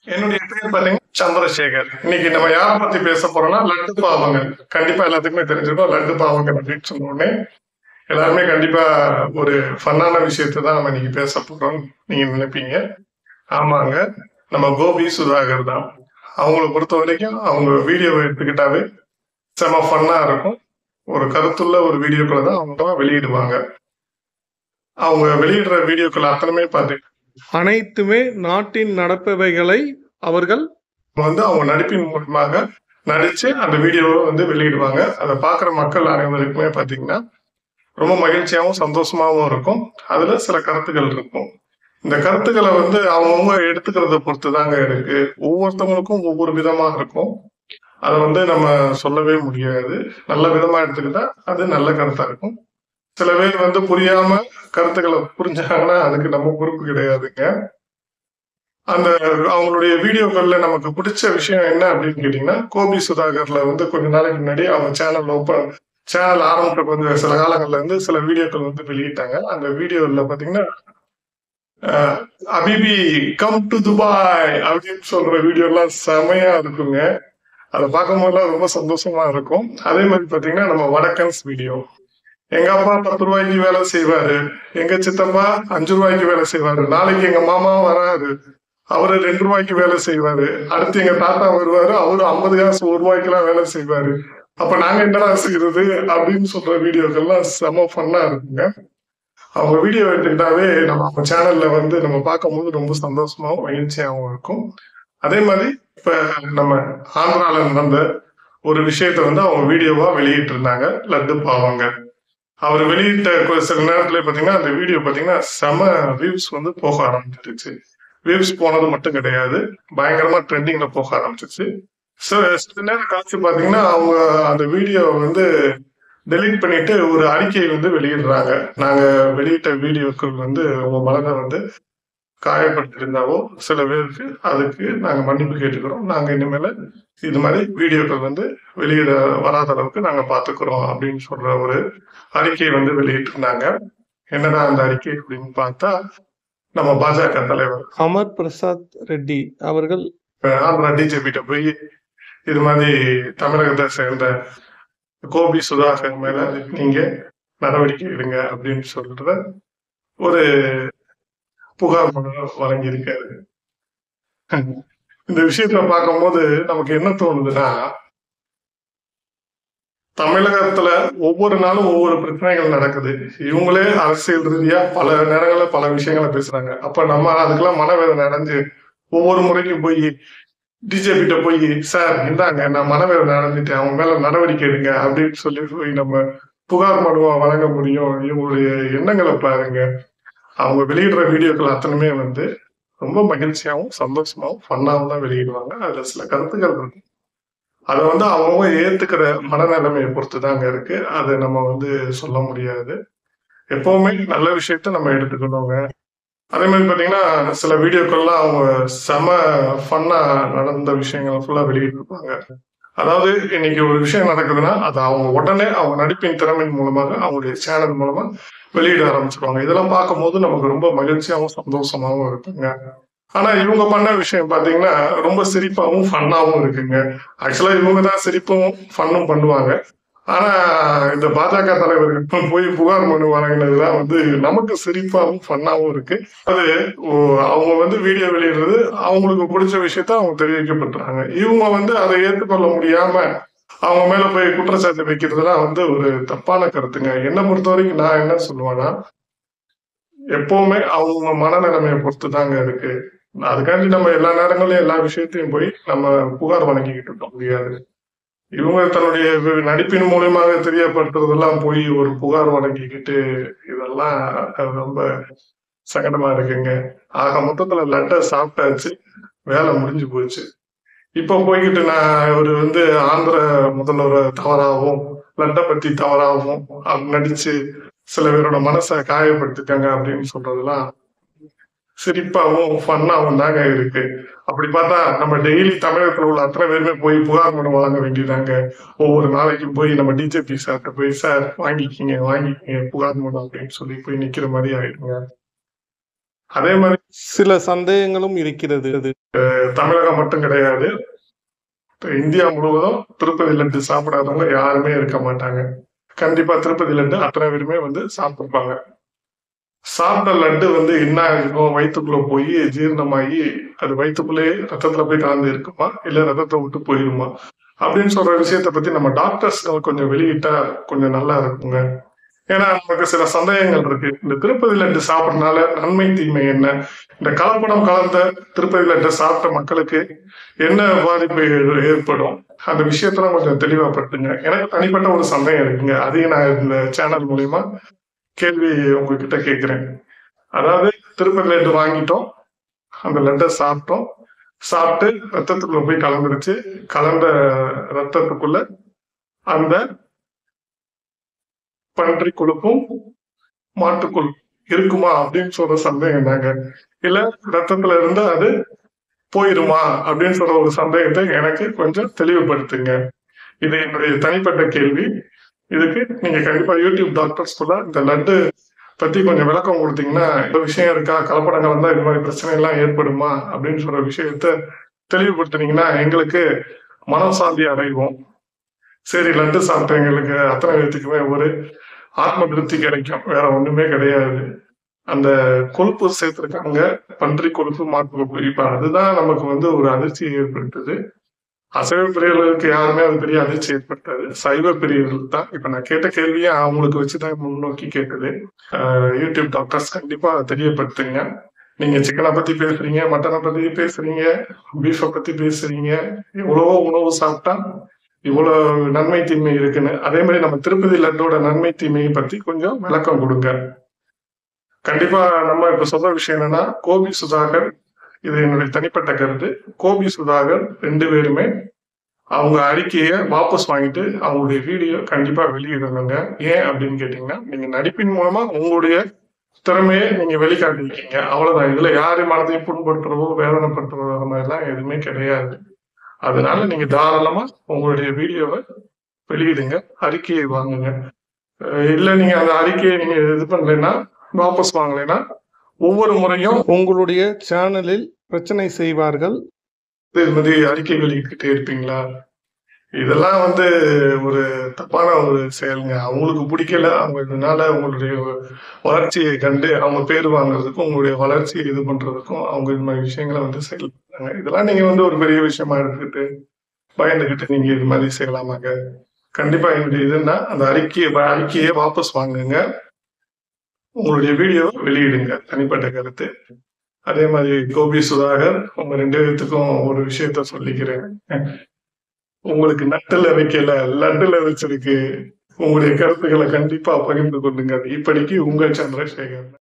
என்னுடைய பேர் பாத்தீங்கன்னா சந்திரசேகர் இன்னைக்கு நம்ம யார பத்தி பேச போறோம்னா லட்டு பாவங்கள் கண்டிப்பா எல்லாத்துக்குமே தெரிஞ்சிருக்கும் லட்டு பாவங்கள் அப்படின்னு சொன்ன உடனே எல்லாருமே கண்டிப்பா ஒரு ஃபன்னான விஷயத்தை தான் நம்ம இன்னைக்கு பேச போறோம் நீங்க நினைப்பீங்க ஆமாங்க நம்ம கோபி சுதாகர் தான் அவங்கள பொறுத்த வரைக்கும் அவங்க வீடியோவை எடுத்துக்கிட்டாவே செம ஃபன்னா இருக்கும் ஒரு கருத்துள்ள ஒரு வீடியோக்களை தான் அவங்க வெளியிடுவாங்க அவங்க வெளியிடுற வீடியோக்கள் அத்தனையுமே பார்த்து அனைத்துமே நாட்டின் நடப்பவைகளை அவர்கள் வந்து அவங்க நடிப்பின் மூலமாக நடிச்சு அந்த வீடியோவை வந்து வெளியிடுவாங்க அதை பார்க்குற மக்கள் அனைவருக்குமே பார்த்தீங்கன்னா ரொம்ப மகிழ்ச்சியாகவும் சந்தோஷமாகவும் இருக்கும் அதுல சில கருத்துக்கள் இருக்கும் இந்த கருத்துக்களை வந்து அவங்கவுங்க எடுத்துக்கிறத பொறுத்து தாங்க இருக்கு ஒவ்வொருத்தவங்களுக்கும் ஒவ்வொரு விதமா இருக்கும் அதை வந்து நம்ம சொல்லவே முடியாது நல்ல விதமா எடுத்துக்கிட்டா அது நல்ல கருத்தா இருக்கும் சில பேர் வந்து புரியாம கருத்துக்களை புரிஞ்சாங்கன்னா அதுக்கு நம்ம பொறுப்பு கிடையாதுங்க அந்த அவங்களுடைய வீடியோக்கள்ல நமக்கு பிடிச்ச விஷயம் என்ன அப்படின்னு கேட்டீங்கன்னா கோபி சுதாகர்ல வந்து கொஞ்ச நாளைக்கு முன்னாடி அவங்க சேனல் ஓப்பன் சேனல் ஆரம்பிக்க வந்து சில காலங்கள்ல இருந்து சில வீடியோக்கள் வந்து வெளியிட்டாங்க அந்த வீடியோல பாத்தீங்கன்னா அஹ், அபிபி கம் டு துபாய் அப்படின்னு சொல்ற வீடியோ எல்லாம் செமையா இருக்குங்க அதை பார்க்கும் போதெல்லாம் ரொம்ப சந்தோஷமா இருக்கும் அதே மாதிரி பாத்தீங்கன்னா நம்ம வடக்கன்ஸ் வீடியோ எங்க அப்பா பத்து ரூபாய்க்கு வேலை செய்வாரு எங்க சித்தப்பா அஞ்சு ரூபாய்க்கு வேலை செய்வாரு நாளைக்கு எங்க மாமா வராரு அவரு ரெண்டு ரூபாய்க்கு வேலை செய்வாரு அடுத்து எங்க தாத்தா வருவாரு அவரு ஐம்பது காசு ஒரு ரூபாய்க்கு எல்லாம் வேலை செய்வாரு அப்ப நாங்க என்னடா செய்யறது அப்படின்னு சொல்ற வீடியோக்கள்லாம் செம ஃபன்னா இருக்குங்க அவங்க வீடியோ எடுத்துக்கிட்டாவே நம்ம அவங்க சேனல்ல வந்து நம்ம பார்க்கும்போது ரொம்ப சந்தோஷமாவும் மகிழ்ச்சியாகவும் இருக்கும் அதே மாதிரி இப்ப நம்ம ஆந்திரால நடந்த ஒரு விஷயத்த வந்து அவங்க வீடியோவா வெளியிட்டு இருந்தாங்க லட்டு பாவங்க அவர் வெளியிட்ட கொ- சில நேரத்துல பாத்தீங்கன்னா அந்த வீடியோ பாத்தீங்கன்னா செம வியூஸ் வந்து போக ஆரம்பிச்சிருச்சு வியூஸ் போனது மட்டும் கிடையாது பயங்கரமா ட்ரெண்டிங்ல போக ஆரம்பிச்சிருச்சு So, சில நேரம் காட்சி பாத்தீங்கன்னா அவங்க அந்த வீடியோ வந்து டெலீட் பண்ணிட்டு ஒரு அறிக்கையை வந்து வெளியிடுறாங்க நாங்க வெளியிட்ட வீடியோக்கள் வந்து உங்க மனதை வந்து காயப்படுத்திருந்தாவோ சில பேருக்கு அதுக்கு நாங்க மன்னிப்பு கேட்டுக்கிறோம் நாங்க இனிமேல இது மாதிரி வீடியோக்கள் வந்து வெளியிட வராத அளவுக்கு நாங்க பாத்துக்கிறோம் அப்படின்னு சொல்ற ஒரு அறிக்கை வந்து வெளியிட்டிருந்தாங்க என்னடா அந்த அறிக்கை அப்படின்னு பார்த்தா நம்ம பாஜக தலைவர் அமர் பிரசாத் ரெட்டி அவர்கள் இப்ப ஆந்திரா டிஜேபிட்ட போய் இது மாதிரி தமிழகத்தை சேர்ந்த கோபி சுதாகர் மேல நீங்க நடவடிக்கை எடுங்க அப்படின்னு சொல்ற ஒரு புகார் மனு வழங்கியிருக்காரு இந்த விஷயத்துல பார்க்கும்போது நமக்கு என்ன தோணுதுன்னா தமிழகத்துல ஒவ்வொரு நாளும் ஒவ்வொரு பிரச்சனைகள் நடக்குது இவங்களே அரசியல் ரீதியா பல நேரங்கள்ல பல விஷயங்களை பேசுறாங்க அப்ப நம்ம அதுக்கெல்லாம் மனவேதனை அடைஞ்சு ஒவ்வொரு முறைக்கும் போய் டிஜேபிட்ட போய் சார் இந்தாங்க நான் மனவேதனை அடைஞ்சிட்டேன் அவங்க மேல நடவடிக்கை எடுங்க அப்படின்னு சொல்லி போய் நம்ம புகார் மனுவா வழங்க முடியும் இவங்களுடைய எண்ணங்களை பாருங்க அவங்க வெளியிடுற வீடியோக்கள் அத்தனையுமே வந்து ரொம்ப மகிழ்ச்சியாகவும் சந்தோஷமாவும் ஃபன்னாகவும் தான் வெளியிடுவாங்க அதுல சில கருத்துக்கள் இருக்கு அதை வந்து அவங்க ஏத்துக்கிற மனநிலைமையை பொறுத்து தாங்க இருக்கு அதை நம்ம வந்து சொல்ல முடியாது எப்பவுமே நல்ல விஷயத்த நம்ம எடுத்துக்கணுங்க அதே மாதிரி பாத்தீங்கன்னா சில வீடியோக்கள்லாம் அவங்க செம ஃபன்னா நடந்த விஷயங்களை ஃபுல்லா வெளியிட்டிருப்பாங்க அதாவது இன்னைக்கு ஒரு விஷயம் நடக்குதுன்னா அது அவங்க உடனே அவங்க நடிப்பின் திறமையின் மூலமாக அவங்களுடைய சேனல் மூலமா வெளியிட ஆரம்பிச்சிருவாங்க இதெல்லாம் பார்க்கும்போது நமக்கு ரொம்ப மகிழ்ச்சியாகவும் சந்தோஷமாவும் இருக்குங்க ஆனா இவங்க பண்ண விஷயம் பாத்தீங்கன்னா ரொம்ப சிரிப்பாவும் ஃபன்னாவும் இருக்குங்க ஆக்சுவலா இவங்க தான் சிரிப்பும் ஃபன்னும் பண்ணுவாங்க ஆனா இந்த பாஜக தலைவர்கள் போய் புகார் மனு வழங்கினதுதான் வந்து நமக்கு சிரிப்பாவும் ஃபன்னாவும் இருக்கு அது ஓ, அவங்க வந்து வீடியோ வெளியிடுறது அவங்களுக்கு பிடிச்ச விஷயத்த அவங்க தெரிவிக்கப்பட்டுறாங்க இவங்க வந்து அதை ஏற்றுக்கொள்ள முடியாம அவங்க மேல போய் குற்றச்சாட்டு வைக்கிறதுலாம் வந்து ஒரு தப்பான கருத்துங்க என்னை பொறுத்த வரைக்கும் நான் என்ன சொல்லுவேன்னா எப்பவுமே அவங்க மனநிலைமையை பொறுத்து தாங்க இருக்கு அதுக்காண்டி நம்ம எல்லா நேரங்களிலும் எல்லா விஷயத்தையும் போய் நம்ம புகார் வழங்கிக்கிட்டு இருக்க முடியாது இவங்க தன்னுடைய வி- நடிப்பின் மூலியமாக தெரியப்படுத்துறதெல்லாம் போய் ஒரு புகார் வழங்கிக்கிட்டு இதெல்லாம் ரொம்ப சங்கடமா இருக்குங்க ஆக மொத்தத்துல லட்டை சாப்பிட்டாச்சு வேலை முடிஞ்சு போச்சு இப்ப போய்கிட்டு நான் ஒரு வந்து ஆந்திர முதல்வரை தவறாகவும் லட்டை பத்தி தவறாகவும் அப்படி நடிச்சு சில பேரோட மனசை காயப்படுத்திட்டாங்க அப்படின்னு சொல்றதெல்லாம் சிரிப்பாவும் ஃபன்னாவும் தாங்க இருக்கு அப்படி பார்த்தா நம்ம டெய்லி தமிழகத்துல உள்ள அத்தனை பேருமே போய் புகார் மனு வழங்க வேண்டியதாங்க ஒவ்வொரு நாளைக்கும் போய் நம்ம டிஜேபி சார்கிட்ட போய் சார் வாங்கிக்கிங்க வாங்கிக்கிங்க புகார் மனு அப்படின்னு சொல்லி போய் நிக்கிற மாதிரி ஆயிடுங்க அதே மாதிரி சில சந்தேகங்களும் இருக்கிறது அது தமிழகம் மட்டும் கிடையாது இப்ப இந்தியா முழுவதும் திருப்பதி லட்டு சாப்பிடாதவங்க யாருமே இருக்க மாட்டாங்க கண்டிப்பா திருப்பதி லட்டு அத்தனை பேருமே வந்து சாப்பிட்டுருப்பாங்க சாப்பிட்ட லட்டு வந்து என்ன ஆகும் வயிற்றுக்குள்ள போய் ஜீரணமாகி அது வயிற்றுக்குள்ளேயே ரத்தத்துல போய் கலந்து இருக்குமா இல்ல ரத்தத்தை விட்டு போயிருமா அப்படின்னு சொல்ற விஷயத்த பத்தி நம்ம டாக்டர்ஸ் கொஞ்சம் வெளியிட்டா கொஞ்சம் நல்லா இருக்குங்க ஏன்னா நமக்கு சில சந்தேகங்கள் இருக்கு இந்த திருப்பதி லட்டு சாப்பிடறதுனால நன்மை தீமை என்ன இந்த கலப்படம் கலந்த திருப்பதி லட்டு சாப்பிட்ட மக்களுக்கு என்ன பாதிப்பு ஏ- ஏற்படும் அந்த விஷயத்தெல்லாம் கொஞ்சம் தெளிவாப்படுத்துங்க எனக்கு தனிப்பட்ட ஒரு சந்தேகம் இருக்குங்க அதையும் நான் இந்த சேனல் மூலியமா கேள்வி உங்ககிட்ட கேட்கிறேன் அதாவது திருப்பதி லட்டு வாங்கிட்டோம் அந்த லட்டை சாப்பிட்டோம் சாப்பிட்டு ரத்தத்துக்குள்ள போய் கலந்துருச்சு கலந்த ரத்தத்துக்குள்ள அந்த பன்றி கொழுப்பும் மாட்டுக்குள் இருக்குமா அப்படின்னு சொல்ற சந்தேகம் தாங்க இல்ல ரத்தத்துல இருந்து அது போயிருமா அப்படின்னு சொல்ற ஒரு சந்தேகத்தை எனக்கு கொஞ்சம் தெளிவுபடுத்துங்க இது என்னுடைய தனிப்பட்ட கேள்வி இதுக்கு நீங்க கண்டிப்பா யூடியூப் டாக்டர்ஸ் கூட இந்த லட்டு பத்தி கொஞ்சம் விளக்கம் கொடுத்தீங்கன்னா இந்த விஷயம் இருக்கா கலப்படங்கள் இருந்தா இது மாதிரி பிரச்சனை எல்லாம் ஏற்படுமா அப்படின்னு சொல்ற விஷயத்த தெளிவுபடுத்துனீங்கன்னா எங்களுக்கு மனசாந்தி அடைவோம் சரி லட்டு சாப்பிட்ட எங்களுக்கு அத்தனை பேத்துக்குமே ஒரு ஆத்ம திருப்தி கிடைக்கும் வேற ஒண்ணுமே கிடையாது அந்த கொழுப்பு சேர்த்திருக்காங்க பன்றி கொழுப்பு மாட்டு கொழுப்பு இப்ப அதுதான் நமக்கு வந்து ஒரு அதிர்ச்சியை ஏற்படுத்துது அசைவ பிரியர்களுக்கு யாருமே அது பெரிய அதிர்ச்சி ஏற்படுத்தாது சைவ பிரியர்கள் தான் இப்ப நான் கேட்ட கேள்வியை அவங்களுக்கு வச்சுதான் முன்னோக்கி கேட்டது ஆஹ் யூடியூப் டாக்டர்ஸ் கண்டிப்பா அதை தெரியப்படுத்துங்க நீங்க சிக்கனை பத்தி பேசுறீங்க மட்டனை பத்தி பேசுறீங்க பீஃபை பத்தி பேசுறீங்க எவ்வளவோ உணவு சாப்பிட்டா இவ்வளவு நன்மை தீமை இருக்குன்னு அதே மாதிரி நம்ம திருப்பதி லட்டோட நன்மை தீமையை பத்தி கொஞ்சம் விளக்கம் கொடுங்க கண்டிப்பா நம்ம இப்ப சொல்ற விஷயம் என்னன்னா கோபி சுதாகர் இது என்னுடைய தனிப்பட்ட கருத்து கோபி சுதாகர் ரெண்டு பேருமே அவங்க அறிக்கையை வாபஸ் வாங்கிட்டு அவங்களுடைய வீடியோ கண்டிப்பா வெளியிடணுங்க ஏன் அப்படின்னு கேட்டீங்கன்னா நீங்க நடிப்பின் மூலமா உங்களுடைய திறமையை நீங்க வெளிக்காட்டிருக்கீங்க அவ்வளவுதான் இதுல யாரு மனதையும் புண்படுத்துறவோ வேதனைப்படுத்துறதோ அந்த மாதிரிலாம் எதுவுமே கிடையாது அதனால நீங்க தாராளமா உங்களுடைய வீடியோவை வெளியிடுங்க அறிக்கையை வாங்குங்க அஹ் இல்ல நீங்க அந்த அறிக்கையை நீங்க இது பண்ணலைன்னா வாபஸ் வாங்கலைன்னா ஒவ்வொரு முறையும் உங்களுடைய சேனலில் பிரச்சனை செய்வார்கள் இது மாதிரி அறிக்கை வெளியிட்டுட்டே இருப்பீங்களா இதெல்லாம் வந்து ஒரு தப்பான ஒரு செயலுங்க அவங்களுக்கு பிடிக்கல அவங்க இதனால உங்களுடைய வளர்ச்சியை கண்டு அவங்க பேர் வாங்குறதுக்கும் உங்களுடைய வளர்ச்சியை இது பண்றதுக்கும் அவங்க இது மாதிரி விஷயங்களை வந்து செயல்படுறாங்க இதெல்லாம் நீங்க வந்து ஒரு பெரிய விஷயமா எடுத்துக்கிட்டு பயந்துகிட்டு நீங்க இது மாதிரி செய்யலாமாங்க கண்டிப்பா என்னுடைய இதுன்னா அந்த அறிக்கையை அறிக்கையை வாபஸ் வாங்குங்க உங்களுடைய வீடியோ வெளியிடுங்க தனிப்பட்ட கருத்து அதே மாதிரி கோபி சுதாகர் உங்க ரெண்டு பேர்த்துக்கும் ஒரு விஷயத்த சொல்லிக்கிறேன் உங்களுக்கு நட்டுல வைக்கல லட்டுல வச்சிருக்கு உங்களுடைய கருத்துக்களை கண்டிப்பா பகிர்ந்து கொள்ளுங்க இப்படிக்கு உங்கள் சந்திரசேகர்